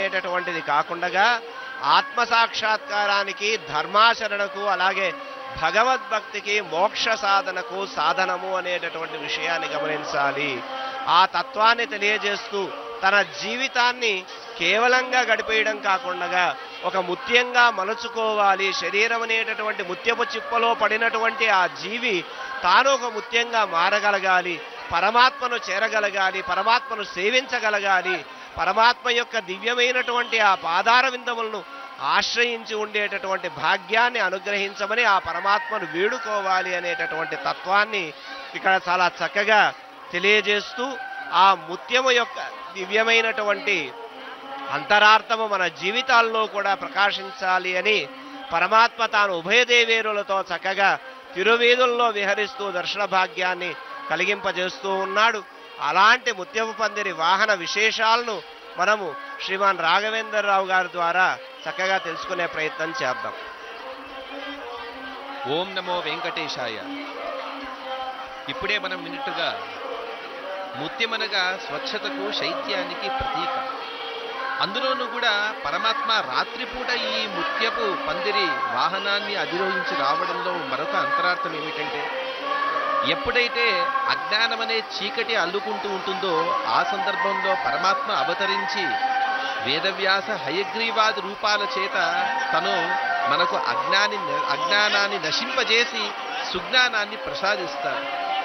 అనేటటువంటిది కాకుండా ఆత్మ సాక్షాత్కారానికి ధర్మాచరణకు అలాగే భగవద్భక్తికి మోక్ష సాధనకు సాధనము అనేటటువంటి విషయాన్ని గమనించాలి ఆ తత్వాన్ని తెలియజేస్తూ తన జీవితాన్ని కేవలంగా గడిపేయడం కాకుండా ఒక ముత్యంగా మలుచుకోవాలి శరీరం అనేటటువంటి ముత్యపు చిప్పలో పడినటువంటి ఆ జీవి తాను ఒక ముత్యంగా మారగలగాలి పరమాత్మను చేరగలగాలి పరమాత్మను సేవించగలగాలి పరమాత్మ యొక్క దివ్యమైనటువంటి ఆ పాదార విందములను ఆశ్రయించి ఉండేటటువంటి భాగ్యాన్ని అనుగ్రహించమని ఆ పరమాత్మను వేడుకోవాలి అనేటటువంటి తత్వాన్ని ఇక్కడ చాలా చక్కగా తెలియజేస్తూ ఆ ముత్యము యొక్క దివ్యమైనటువంటి అంతరార్థము మన జీవితాల్లో కూడా ప్రకాశించాలి అని పరమాత్మ తాను ఉభయదేవేరులతో చక్కగా తిరువీధుల్లో విహరిస్తూ దర్శన భాగ్యాన్ని కలిగింపజేస్తూ ఉన్నాడు అలాంటి ముత్యపు పందిరి వాహన విశేషాలను మనము శ్రీమాన్ రాఘవేంద్రరావు గారి ద్వారా చక్కగా తెలుసుకునే ప్రయత్నం చేద్దాం ఓం నమో వెంకటేశాయ ఇప్పుడే మనం విన్నట్టుగా ముత్యమనగా స్వచ్ఛతకు శైత్యానికి ప్రతీక అందులోనూ కూడా పరమాత్మ రాత్రిపూట ఈ ముత్యపు పందిరి వాహనాన్ని అధిరోహించి రావడంలో మరొక అంతరార్థం ఏమిటంటే ఎప్పుడైతే అజ్ఞానం అనే చీకటి అల్లుకుంటూ ఉంటుందో ఆ సందర్భంలో పరమాత్మ అవతరించి వేదవ్యాస హయగ్రీవాది రూపాల చేత తను మనకు అజ్ఞాని అజ్ఞానాన్ని నశింపజేసి సుజ్ఞానాన్ని ప్రసాదిస్తాడు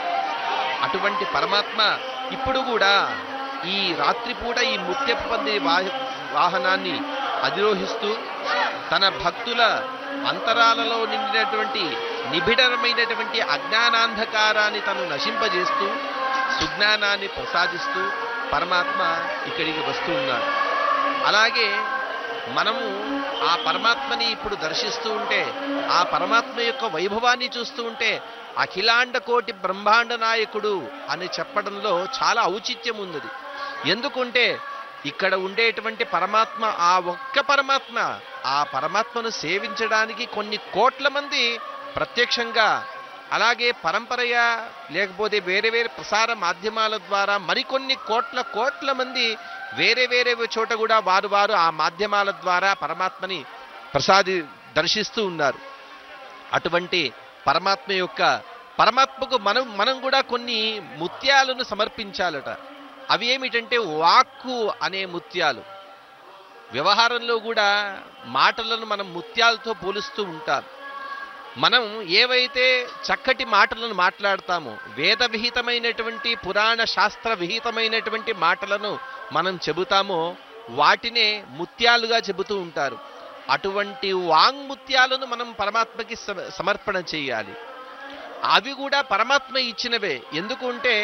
అటువంటి పరమాత్మ ఇప్పుడు కూడా ఈ రాత్రిపూట ఈ ముత్యపు పందిరి వాహ- వాహనాన్ని అధిరోహిస్తూ తన భక్తుల అంతరాలలో నిండినటువంటి నిబిడమైనటువంటి అజ్ఞానాంధకారాన్ని తను నశింపజేస్తూ సుజ్ఞానాన్ని ప్రసాదిస్తూ పరమాత్మ ఇక్కడికి వస్తూ ఉన్నాడు అలాగే మనము ఆ పరమాత్మని ఇప్పుడు దర్శిస్తూ ఉంటే ఆ పరమాత్మ యొక్క వైభవాన్ని చూస్తూ ఉంటే అఖిలాండ కోటి బ్రహ్మాండ నాయకుడు అని చెప్పడంలో చాలా ఔచిత్యం ఉంది ఎందుకుంటే ఇక్కడ ఉండేటువంటి పరమాత్మ ఆ ఒక్క పరమాత్మ ఆ పరమాత్మను సేవించడానికి కొన్ని కోట్ల మంది ప్రత్యక్షంగా అలాగే పరంపరగా లేకపోతే వేరే వేరే ప్రసార మాధ్యమాల ద్వారా మరికొన్ని కోట్ల కోట్ల మంది వేరే వేరే చోట కూడా వారు వారు ఆ మాధ్యమాల ద్వారా పరమాత్మని ప్రసాది దర్శిస్తూ ఉన్నారు అటువంటి పరమాత్మ యొక్క పరమాత్మకు మనం మనం కూడా కొన్ని ముత్యాలను సమర్పించాలట అవి ఏమిటంటే వాక్కు అనే ముత్యాలు వ్యవహారంలో కూడా మాటలను మనం ముత్యాలతో పోలుస్తూ ఉంటాం మనం ఏవైతే చక్కటి మాటలను మాట్లాడతామో వేద విహితమైనటువంటి పురాణ శాస్త్ర విహితమైనటువంటి మాటలను మనం చెబుతామో వాటినే ముత్యాలుగా చెబుతూ ఉంటారు అటువంటి వాంగ్ముత్యాలను మనం పరమాత్మకి సమ- సమర్పణ చేయాలి అవి కూడా పరమాత్మ ఇచ్చినవే ఎందుకుంటే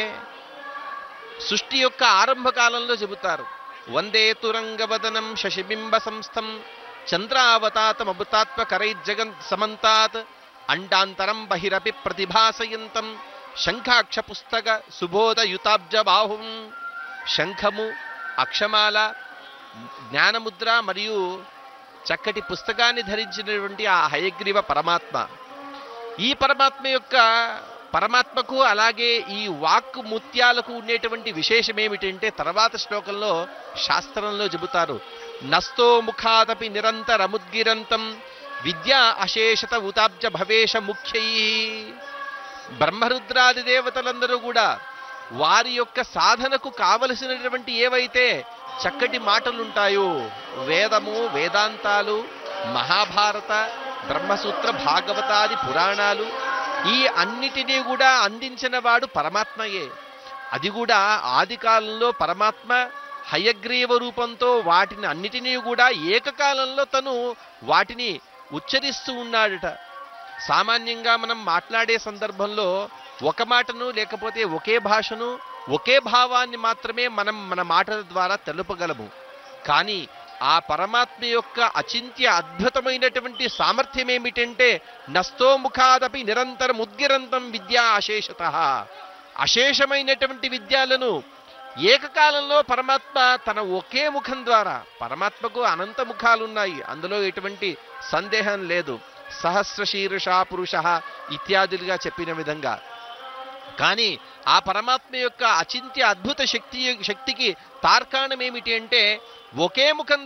సృష్టి యొక్క ఆరంభ కాలంలో చెబుతారు వందే తురంగవదనం శశిబింబ సంస్థం చంద్రావతాతమభుతాత్మ కరైర్జగన్ సమంతాత్ అండాంతరం బహిరపి ప్రతిభాసయంతం శంఖాక్ష పుస్తక సుబోధయుతాబ్జ బాహుం శంఖము అక్షమాల జ్ఞానముద్ర మరియు చక్కటి పుస్తకాన్ని ధరించినటువంటి ఆ హయగ్రీవ పరమాత్మ ఈ పరమాత్మ యొక్క పరమాత్మకు అలాగే ఈ వాక్కు ముత్యాలకు ఉండేటువంటి విశేషం ఏమిటంటే తర్వాత శ్లోకంలో శాస్త్రంలో చెబుతారు నస్తో ముఖాదపి నిరంతరముద్గిరంతం విద్యా అశేషత ఉతాబ్జ భవేష ముఖ్యై బ్రహ్మరుద్రాది దేవతలందరూ కూడా వారి యొక్క సాధనకు కావలసినటువంటి ఏవైతే చక్కటి మాటలుంటాయో వేదము వేదాంతాలు మహాభారత బ్రహ్మసూత్ర భాగవతాది పురాణాలు ఈ అన్నిటినీ కూడా అందించిన వాడు పరమాత్మయే అది కూడా ఆది కాలంలో పరమాత్మ హయగ్రీవ రూపంతో వాటిని అన్నిటినీ కూడా ఏకకాలంలో తను వాటిని ఉచ్చరిస్తూ ఉన్నాడట సామాన్యంగా మనం మాట్లాడే సందర్భంలో ఒక మాటను లేకపోతే ఒకే భాషను ఒకే భావాన్ని మాత్రమే మనం మన మాటల ద్వారా తెలుపగలము కానీ ఆ పరమాత్మ యొక్క అచింత్య అద్భుతమైనటువంటి సామర్థ్యం ఏమిటంటే నస్తోముఖాదపి నిరంతరం ఉద్గిరంతం విద్యా అశేషత అశేషమైనటువంటి విద్యాలను ఏకకాలంలో పరమాత్మ తన ఒకే ముఖం ద్వారా పరమాత్మకు అనంత ముఖాలున్నాయి అందులో ఎటువంటి సందేహం లేదు సహస్ర శీర్ష పురుష ఇత్యాదులుగా చెప్పిన విధంగా కానీ ఆ పరమాత్మ యొక్క అచింత్య అద్భుత శక్తి శక్తికి తార్కాణం ఏమిటి అంటే ఒకే ముఖం